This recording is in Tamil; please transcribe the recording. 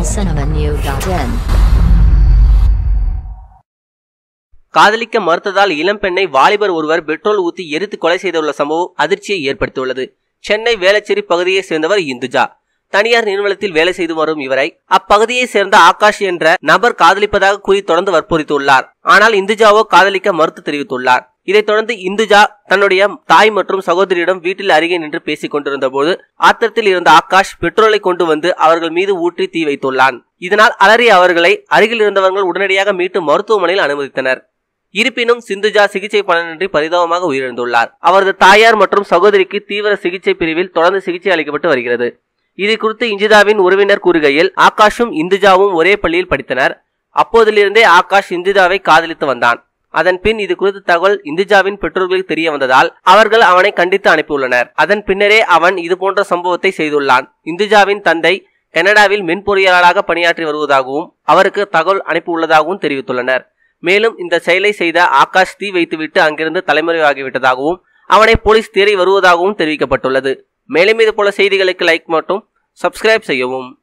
tamilcinemanew.in காதலிக்க மறுத்ததால் இளம்பெண்ணை வாலிபர் ஒருவர் பெட்ரோல் ஊத்தி எரித்து கொலை செய்துள்ள சம்பவம் அதிர்ச்சியை ஏற்படுத்தியுள்ளது சென்னை வேளச்சேரி பகுதியைச் சேர்ந்தவர் இந்துஜா தனியார் நிறுவனத்தில் வேலை செய்து வரும் இவரை அப்பகுதியைச் சேர்ந்த ஆகாஷ் என்ற நபர் காதலிப்பதாக கூறி தொடர்ந்து வற்புறுத்தியுள்ளார் ஆனால் இந்துஜாவோ காதலிக்க மறுத்து தெரிவித்துள்ளார் இதைத் தொடர்ந்து இந்துஜா தன்னுடைய தாய் மற்றும் சகோதரியிடம் வீட்டில் அருகே நின்று பேசிக் கொண்டிருந்த போது ஆத்திரத்தில் இருந்த ஆகாஷ் பெட்ரோலை கொண்டு வந்து அவர்கள் மீது ஊற்றி தீ வைத்துள்ளான் இதனால் அலறிய அவர்களை அருகில் இருந்தவர்கள் உடனடியாக மீட்டு மருத்துவமனையில் அனுமதித்தனர் இருப்பினும் சிந்துஜா சிகிச்சை பலனின்றி பரிதாபமாக உயிரிழந்துள்ளார் அவரது தாயார் மற்றும் சகோதரிக்கு தீவிர சிகிச்சை பிரிவில் தொடர்ந்து சிகிச்சை அளிக்கப்பட்டு வருகிறது இது குறித்து இஞ்சிதாவின் உறவினர் கூறுகையில் ஆகாஷும் இந்துஜாவும் ஒரே பள்ளியில் படித்தனர் அப்போதிலிருந்தே ஆகாஷ் இந்துஜாவை காதலித்து வந்தான் அதன் பின் இது குறித்த தகவல் இந்துஜாவின் பெற்றோர்களுக்கு தெரிய வந்ததால் அவர்கள் அவனை கண்டித்து அனுப்பியுள்ளனர் அதன் பின்னரே அவன் இது போன்ற சம்பவத்தை செய்துள்ளான் இந்துஜாவின் தந்தை கனடாவில் மென்பொறியாளராக பணியாற்றி வருவதாகவும் அவருக்கு தகவல் அனுப்பியுள்ளதாகவும் தெரிவித்துள்ளனர் மேலும் இந்த செயலை செய்த ஆகாஷ் தீ வைத்துவிட்டு அங்கிருந்து தலைமறைவாகிவிட்டதாகவும் அவனை போலீஸ் தேடி வருவதாகவும் தெரிவிக்கப்பட்டுள்ளது மேலும் இது போல செய்திகளுக்கு லைக் மற்றும் சப்ஸ்கிரைப் செய்யவும்